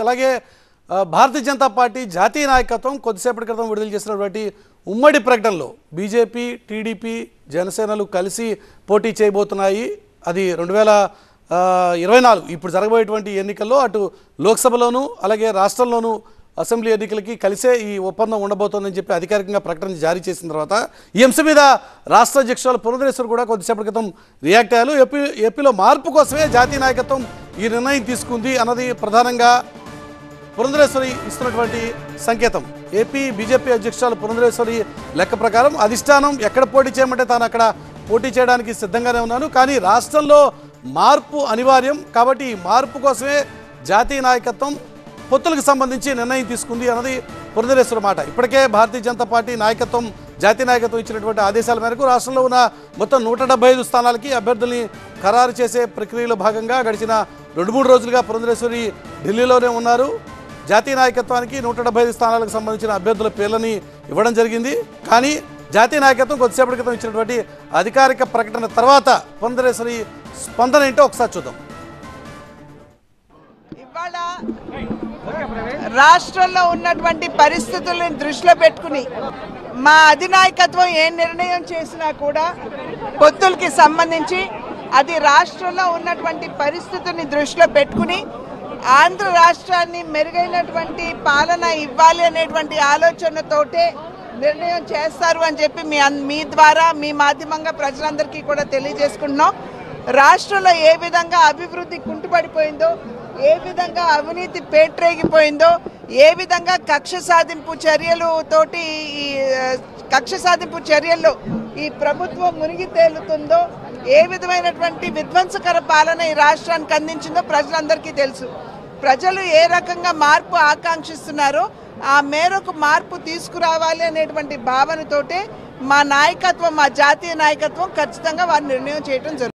అలాగే ఆ, భారతీయ జనతా పార్టీ జాతీయ నాయకత్వం కొద్దిసేపటి క్రితం విడుదల చేసినటువంటి ఉమ్మడి ప్రకటనలో బీజేపీ టీడీపీ జనసేనలు కలిసి పోటీ చేయబోతున్నాయి అది రెండు వేల ఆ, ఇరవై నాలుగు ఇప్పుడు జరగబోయేటువంటి ఎన్నికల్లో అటు లోక్సభలోను అలాగే రాష్ట్రంలోనూ అసెంబ్లీ ఎన్నికలకి కలిసే ఈ ఒప్పందం ఉండబోతోందని చెప్పి అధికారికంగా ప్రకటన జారీ చేసిన తర్వాత ఈ అంశం మీద రాష్ట్ర అధ్యక్షురాలు పురంధరేశ్వర్ కూడా కొద్దిసేపటి క్రితం రియాక్ట్ అయ్యారు ఏపీ ఏపీలో మార్పు కోసమే జాతీయ నాయకత్వం ఈ నిర్ణయం తీసుకుంది అన్నది ప్రధానంగా పురంధరేశ్వరి ఇస్తున్నటువంటి సంకేతం ఏపీ బీజేపీ అధ్యక్షురాలు పురంధరేశ్వరి లెక్క ప్రకారం అధిష్టానం ఎక్కడ పోటీ చేయమంటే తాను అక్కడ పోటీ చేయడానికి సిద్ధంగానే ఉన్నాను కానీ రాష్ట్రంలో మార్పు అనివార్యం కాబట్టి ఈ మార్పు కోసమే జాతీయ నాయకత్వం పొత్తులకు సంబంధించి నిర్ణయం తీసుకుంది అన్నది పురంధరేశ్వర మాట ఇప్పటికే భారతీయ జనతా పార్టీ నాయకత్వం జాతీయ నాయకత్వం ఇచ్చినటువంటి ఆదేశాల మేరకు రాష్ట్రంలో ఉన్న మొత్తం నూట డెబ్బై ఐదు స్థానాలకి అభ్యర్థుల్ని ఖరారు చేసే ప్రక్రియలో భాగంగా గడిచిన రెండు మూడు రోజులుగా పురంధరేశ్వరి ఢిల్లీలోనే ఉన్నారు జాతీయ నాయకత్వానికి నూట డెబ్బై ఐదు స్థానాలకు సంబంధించిన అభ్యర్థుల పేర్లని ఇవ్వడం జరిగింది కానీ జాతీయ నాయకత్వం కొద్దిసేపటి క్రితం ఇచ్చినటువంటి అధికారిక ప్రకటన తర్వాత పురంధరేశ్వరి స్పందన ఏంటో ఒకసారి చూద్దాం ఇవాళ రాష్ట్రంలో ఉన్నటువంటి పరిస్థితులను దృష్టిలో పెట్టుకుని మా అధినాయకత్వం ఏ నిర్ణయం చేసినా కూడా పొత్తులకి సంబంధించి అది రాష్ట్రంలో ఉన్నటువంటి పరిస్థితుల్ని దృష్టిలో పెట్టుకుని ఆంధ్ర రాష్ట్రాన్ని మెరుగైనటువంటి పాలన ఇవ్వాలి అనేటువంటి ఆలోచనతోటే నిర్ణయం చేస్తారు అని చెప్పి మీ అన్- మీ ద్వారా మీ మాధ్యమంగా ప్రజలందరికీ కూడా తెలియజేసుకుంటున్నాం రాష్ట్రంలో ఏ విధంగా అభివృద్ధి కుంటుపడిపోయిందో ఏ విధంగా అవినీతి పేట్రేగిపోయిందో ఏ విధంగా కక్ష సాధింపు చర్యలు తోటి ఈ ఆ, కక్ష సాధింపు చర్యల్లో ఈ ప్రభుత్వం మునిగి తేలుతుందో ఏ విధమైనటువంటి విధ్వంసకర పాలన ఈ రాష్ట్రానికి అందించిందో ప్రజలందరికీ తెలుసు ప్రజలు ఏ రకంగా మార్పు ఆకాంక్షిస్తున్నారో ఆ మేరకు మార్పు తీసుకురావాలి అనేటువంటి భావనతోటే మా నాయకత్వం మా జాతీయ నాయకత్వం ఖచ్చితంగా వారి నిర్ణయం చేయడం జరుగుతుంది